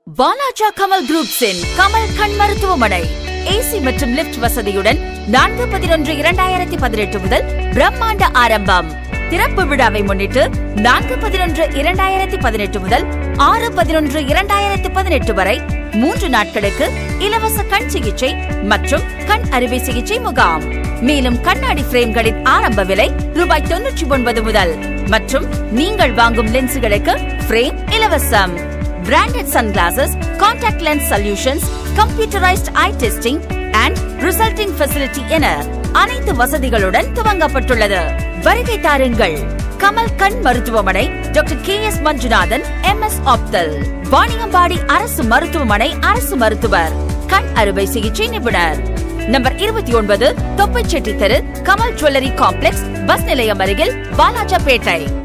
பாலாஜா கமல் குரூப்ஸின் கமல் கண் மருத்துவமனை ஏசி மற்றும் லிப்ட் வசதியுடன் நான்கு பதினொன்று இரண்டாயிரத்தி பதினெட்டு முதல் பிரம்மாண்ட ஆரம்பம் திறப்பு விழாவை முன்னிட்டு நான்கு பதினொன்று இரண்டாயிரத்தி பதினெட்டு முதல் ஆறு பதினொன்று இரண்டாயிரத்தி பதினெட்டு வரை மூன்று நாட்களுக்கு இலவச கண் சிகிச்சை மற்றும் கண் அறுவை சிகிச்சை முகாம் மேலும் கண்ணாடி பிரேம்களின் ஆரம்ப விலை ரூபாய் தொன்னூற்றி ஒன்பது முதல் மற்றும் நீங்கள் வாங்கும் லென்சுகளுக்கு பிரேம் இலவசம் branded sunglasses contact lens solutions computerised eye testing and resulting facility என அனைத்து வசதிகளுடன் துவங்கப்பட்டுள்ளது வருகை தாருங்கள் கமல் கண் மருத்துவமனை doctor K S Manjunathan M S ophthal Vaniyambadi அரசு மருத்துவமனை அரசு மருத்துவர் கண் அறுவை சிகிச்சை நிபுணர் நம்பர் இருபத்தி ஒன்பது தொப்பைச்செட்டி தெரு கமல் ஜுவல்லரி காம்ப்ளெக்ஸ் பஸ் நிலையம் அருகில் வாலாஜாபேட்டை